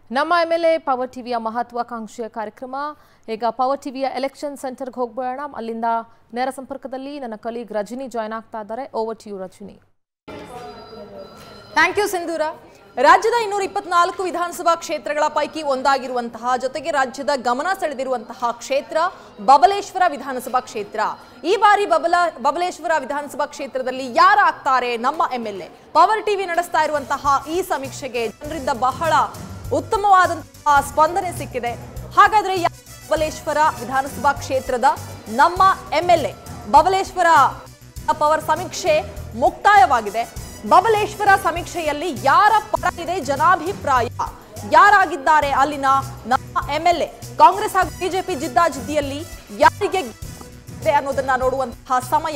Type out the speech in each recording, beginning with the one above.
ನಮ್ಮ M L A power ಟಿವಿಯ ಮಹತ್ವಾಕಾಂಕ್ಷೆಯ ಕಾರ್ಯಕ್ರಮ ಈಗ ಪವರ್ ಟಿವಿಯ ಎಲೆಕ್ಷನ್ ಸೆಂಟರ್ಗೆ ಹೋಗ್ಬೇಡ ಅಲ್ಲಿಂದ ನೇರ ಸಂಪರ್ಕದಲ್ಲಿ ನನ್ನ ಕಲೀಗ್ ರಜನಿ ಜಾಯ್ನ್ ಆಗ್ತಾ ಇದ್ದಾರೆ over to you Rajani thank you Sindhura ರಾಜ್ಯದ ಇನ್ನೂರ ಇಪ್ಪತ್ನಾಲ್ಕು ವಿಧಾನಸಭಾ ಕ್ಷೇತ್ರಗಳ ಪೈಕಿ ಒಂದಾಗಿರುವಂತಹ ಜೊತೆಗೆ ರಾಜ್ಯದ ಗಮನ ಸೆಳೆದಿರುವಂತಹ ಕ್ಷೇತ್ರ ಬಬಲೇಶ್ವರ ವಿಧಾನಸಭಾ ಕ್ಷೇತ್ರ ಈ ಬಾರಿ ಬಬಲ ಬಬಲೇಶ್ವರ ವಿಧಾನಸಭಾ ಕ್ಷೇತ್ರದಲ್ಲಿ ಯಾರಾಗ್ತಾರೆ ನಮ್ಮ M L A power TV ನಡೆಸ್ತಾ ಇರುವಂತಹ ಈ ಸಮೀಕ್ಷೆಗೆ ಜನರಿಂದ ಬಹಳ ಉತ್ತಮವಾದಂತಹ ಸ್ಪಂದನೆ ಸಿಕ್ಕಿದೆ ಹಾಗಾದ್ರೆ ಯಾ- ಬಬಲೇಶ್ವರ ವಿಧಾನಸಭಾ ಕ್ಷೇತ್ರದ ನಮ್ಮ M L A Babaleshwar power ಸಮೀಕ್ಷೆ ಮುಕ್ತಾಯವಾಗಿದೆ ಬಬಲೇಶ್ವರ ಸಮೀಕ್ಷೆಯಲ್ಲಿ ಯಾರ ಪರ ಇದೆ ಜನಾಭಿಪ್ರಾಯ ಯಾರಾಗಿದ್ದಾರೆ ಅಲ್ಲಿನ ನಮ್ಮ ಎಂ ಎಲ್ ಎ ಕಾಂಗ್ರೆಸ್ ಹಾಗೂ ಬಿಜೆಪಿ ಜಿದ್ದಾಜಿದ್ದಿಯಲ್ಲಿ ಯಾರಿಗೆ ಗೆದ್ದಿದೆ ಅನ್ನೋದನ್ನ ನೋಡುವಂತಹ ಸಮಯ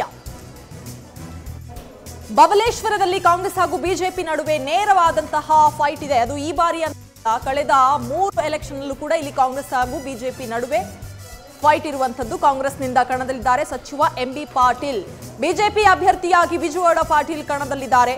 ಬಬಲೇಶ್ವರದಲ್ಲಿ ಕಾಂಗ್ರೆಸ್ ಹಾಗೂ ಬಿಜೆಪಿ ನಡುವೆ ನೇರವಾದಂತಹ ಫೈಟ್ ಇದೆ ಅದು ಈ ಬಾರಿ ಅಂತ ಕಳೆದ ಮೂರು ಎಲೆಕ್ಷನ್ ಅಲ್ಲೂ ಕೂಡ ಇಲ್ಲಿ ಕಾಂಗ್ರೆಸ್ ಹಾಗೂ ಬಿಜೆಪಿ ನಡುವೆ ಫೈಟ್ ಇರುವಂತದ್ದು ಕಾಂಗ್ರೆಸ್ನಿಂದ ಕಣದಲ್ಲಿದ್ದಾರೆ ಸಚಿವ ಎಂ ಬಿ ಪಾಟೀಲ್ ಬಿಜೆಪಿ ಅಭ್ಯರ್ಥಿಯಾಗಿ ವಿಜುಗೌಡ ಪಾಟೀಲ್ ಕಣದಲ್ಲಿದ್ದಾರೆ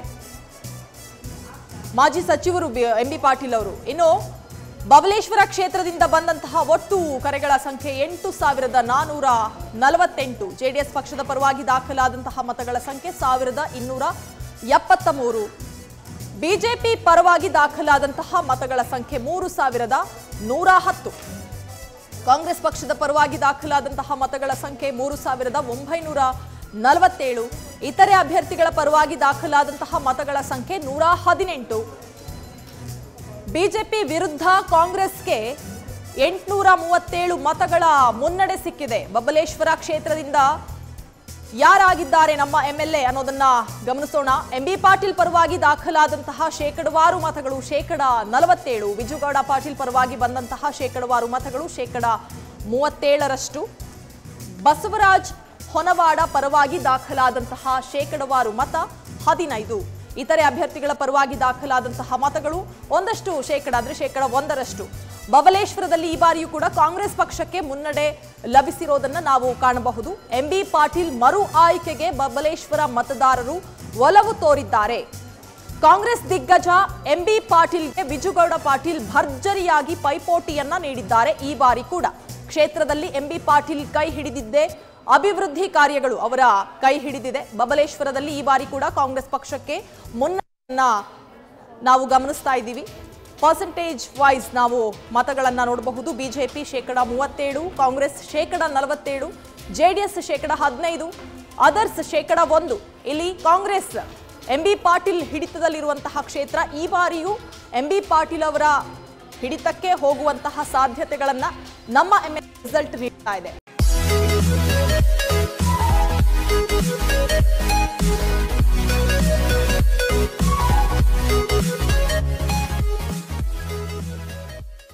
ಮಾಜಿ ಸಚಿವರು ಎಂ ಬಿ ಪಾಟೀಲ್ ಅವರು ಇನ್ನು ಬಬಲೇಶ್ವರ ಕ್ಷೇತ್ರದಿಂದ ಬಂದಂತಹ ಒಟ್ಟು ಕರೆಗಳ ಸಂಖ್ಯೆ ಎಂಟು ಸಾವಿರದ ನಾನೂರ ನಲವತ್ತೆಂಟು ಜೆಡಿಎಸ್ ಪಕ್ಷದ ಪರವಾಗಿ ದಾಖಲಾದಂತಹ ಮತಗಳ ಸಂಖ್ಯೆ ಸಾವಿರದ ಇನ್ನೂರ ಎಪ್ಪತ್ತ ಮೂರು ಬಿಜೆಪಿ ಪರವಾಗಿ ದಾಖಲಾದಂತಹ ಮತಗಳ ಸಂಖ್ಯೆ ಮೂರು ಸಾವಿರದ ನೂರ ಹತ್ತು ಕಾಂಗ್ರೆಸ್ ಪಕ್ಷದ ಪರವಾಗಿ ದಾಖಲಾದಂತಹ ಮತಗಳ ಸಂಖ್ಯೆ ಮೂರು ಸಾವಿರದ ಒಂಬೈನೂರ ನಲವತ್ತೇಳು ಇತರೆ ಅಭ್ಯರ್ಥಿಗಳ ಪರವಾಗಿ ದಾಖಲಾದಂತಹ ಮತಗಳ ಸಂಖ್ಯೆ ನೂರ ಹದಿನೆಂಟು ಬಿಜೆಪಿ ವಿರುದ್ಧ ಕಾಂಗ್ರೆಸ್ಗೆ ಎಂಟುನೂರ ಮೂವತ್ತೇಳು ಮತಗಳ ಮುನ್ನಡೆ ಸಿಕ್ಕಿದೆ ಬಬಲೇಶ್ವರ ಕ್ಷೇತ್ರದಿಂದ ಯಾರಾಗಿದ್ದಾರೆ ನಮ್ಮ ಎಂ ಎಲ್ ಎ ಅನ್ನೋದನ್ನ ಗಮನಿಸೋಣ ಎಂ ಬಿ ಪಾಟೀಲ್ ಪರವಾಗಿ ದಾಖಲಾದಂತಹ ಶೇಕಡವಾರು ಮತಗಳು ಶೇಕಡ ನಲವತ್ತೇಳು ವಿಜುಗೌಡ ಪಾಟೀಲ್ ಪರವಾಗಿ ಬಂದಂತಹ ಶೇಕಡವಾರು ಮತಗಳು ಶೇಕಡ ಮೂವತ್ತೇಳರಷ್ಟು ಬಸವರಾಜ್ ಹೊನವಾಡ ಪರವಾಗಿ ದಾಖಲಾದಂತಹ ಶೇಕಡವಾರು ಮತ ಹದಿನೈದು ಇತರೆ ಅಭ್ಯರ್ಥಿಗಳ ಪರವಾಗಿ ದಾಖಲಾದಂತಹ ಮತಗಳು ಒಂದಷ್ಟು ಶೇಕಡ ಅಂದ್ರೆ ಶೇಕಡ ಒಂದರಷ್ಟು ಬಬಲೇಶ್ವರದಲ್ಲಿ ಈ ಬಾರಿಯೂ ಕೂಡ ಕಾಂಗ್ರೆಸ್ ಪಕ್ಷಕ್ಕೆ ಮುನ್ನಡೆ ಲಭಿಸಿರೋದನ್ನ ನಾವು ಕಾಣಬಹುದು ಎಂ ಬಿ ಪಾಟೀಲ್ ಮರು ಆಯ್ಕೆಗೆ ಬಬಲೇಶ್ವರ ಮತದಾರರು ಒಲವು ತೋರಿದ್ದಾರೆ ಕಾಂಗ್ರೆಸ್ ದಿಗ್ಗಜ ಎಂಬಿ ಪಾಟೀಲ್ಗೆ ವಿಜುಗೌಡ ಪಾಟೀಲ್ ಭರ್ಜರಿಯಾಗಿ ಪೈಪೋಟಿಯನ್ನ ನೀಡಿದ್ದಾರೆ ಈ ಬಾರಿ ಕೂಡ ಕ್ಷೇತ್ರದಲ್ಲಿ ಎಂಬಿ ಪಾಟೀಲ್ ಕೈ ಹಿಡಿದಿದ್ದೇ ಅಭಿವೃದ್ಧಿ ಕಾರ್ಯಗಳು ಅವರ ಕೈ ಹಿಡಿದಿದೆ ಬಬಲೇಶ್ವರದಲ್ಲಿ ಈ ಬಾರಿ ಕೂಡ ಕಾಂಗ್ರೆಸ್ ಪಕ್ಷಕ್ಕೆ ಮುನ್ನ ನಾವು ಗಮನಿಸ್ತಾ ಇದ್ದೀವಿ ಪರ್ಸೆಂಟೇಜ್ ವೈಸ್ ನಾವು ಮತಗಳನ್ನ ನೋಡಬಹುದು ಬಿಜೆಪಿ ಶೇಕಡ ಮೂವತ್ತೇಳು ಕಾಂಗ್ರೆಸ್ ಶೇಕಡ ನಲವತ್ತೇಳು ಜೆಡಿಎಸ್ ಶೇಕಡ ಹದಿನೈದು ಅದರ್ಸ್ ಶೇಕಡ ಒಂದು ಇಲ್ಲಿ ಕಾಂಗ್ರೆಸ್ ಎಂ ಬಿ ಪಾಟೀಲ್ ಹಿಡಿತದಲ್ಲಿರುವಂತಹ ಕ್ಷೇತ್ರ ಈ ಬಾರಿಯೂ ಎಂ ಬಿ ಪಾಟೀಲ್ ಅವರ ಹಿಡಿತಕ್ಕೆ ಹೋಗುವಂತಹ ಸಾಧ್ಯತೆಗಳನ್ನ ನಮ್ಮ ಎಂ ರಿಸಲ್ಟ್ ನೀಡ್ತಾ ಇದೆ